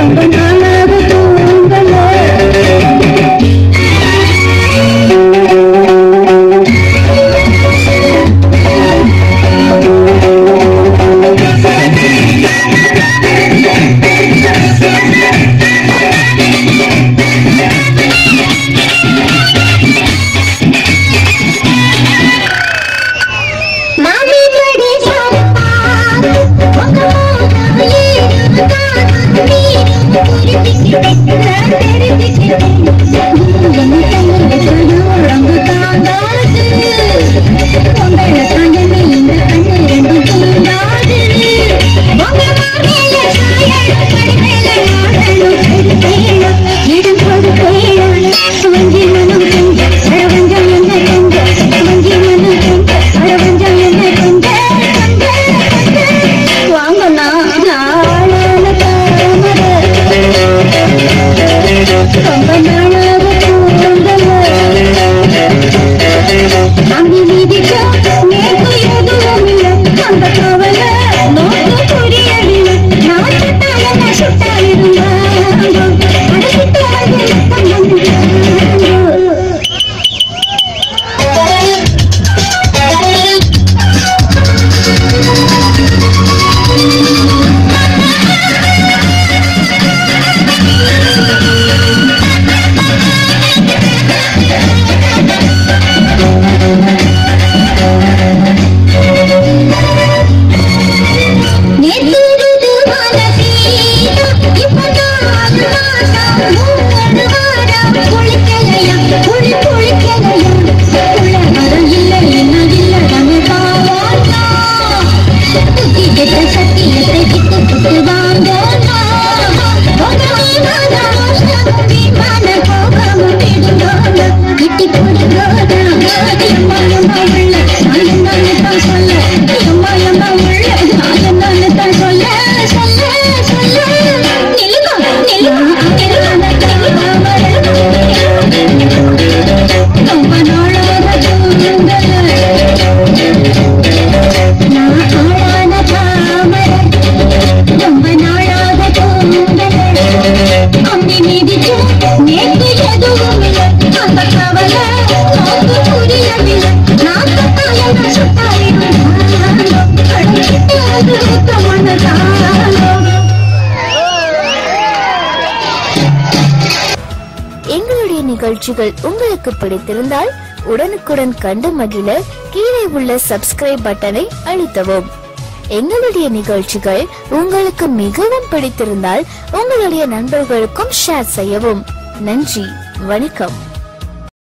ரொம்ப நாளாக தூங்கல மாமி படி சாப்பா உங்க மோகமே காது நீரு குருதிக்கு தெரிஞ்சுக்கிட்டு என்ன தங்கது உடம்பு தாங்காது உங்களை தாங்கமே இந்த கண்ணு ரெண்டு தூங்காது உங்க மாமியில சாயல் கடுமையில நாடணும் பேணும் இடம் போது பேணும் சுவஞ்சி மனம் கண்டு சரவஞ்சம் என்ன கண்டு சுவஞ்சி மனம் கண்டு சரவஞ்சம் என்ன கண்டு கண்டு வாங்கண்ணா நாளான தாமரை ரொம்ப நாளாக தூங்கல அம்பி வீதிக்கு நேக்கு எதுவும் இல்லை அந்த கவலை நோக்கு புரியவில்லை நான் சுட்டால நான் சுட்டா இருந்தாங்க அடக்கிட்டு வந்து முத்தம் நேத்திருது மனசீதா, இப்பதான் மாசம் மூணு வாரம் குளிக்கலையா, குளி குளிக்கலையா. உள்ள மரம் இல்லை, என்ன இல்லை, நம்ம பாவாட்டா. புத்தி கெட்ட சத்தியத்தை விட்டு விட்டு வாங்கோனா. உங்க வீணான ரோஷம், வீணான கோபம் விடுங்கோனா. கிட்டி கொடுங்கோனா. எம்மா, எம்மா உள்ள, நான் என்னன்னு தான் சொல்ல. எம்மா, எம்மா உள்ள, நான் என்னன்னு தான் சொல்ல, சொல்ல, சொல்ல. நில்லுங்க, நில்லுங்க, நில்லுங்க, நில்லுங்க. ரொம்ப நாளாக தூங்கல நான் ஆளான தாமரை ரொம்ப நாளாக தூங்கல அம்மி மீதிச்சு நேற்று எதுவும் இல்லை அந்த கவலை நோக்கு புரியவில்லை நான் சுட்டா என்ன சுட்டா இருந்தாலும் கடவுளுக்கு அது ஊக்கமானதாலும் எங்களுடைய நிகழ்ச்சிகள் உங்களுக்கு பிடித்திருந்தால் உடனுக்குடன் கண்டு மகிழ கீழே உள்ள சப்ஸ்கிரைப் பட்டனை அழுத்தவும் எங்களுடைய நிகழ்ச்சிகள் உங்களுக்கு மிகவும் பிடித்திருந்தால் உங்களுடைய நண்பர்களுக்கும் ஷேர் செய்யவும் நன்றி வணக்கம்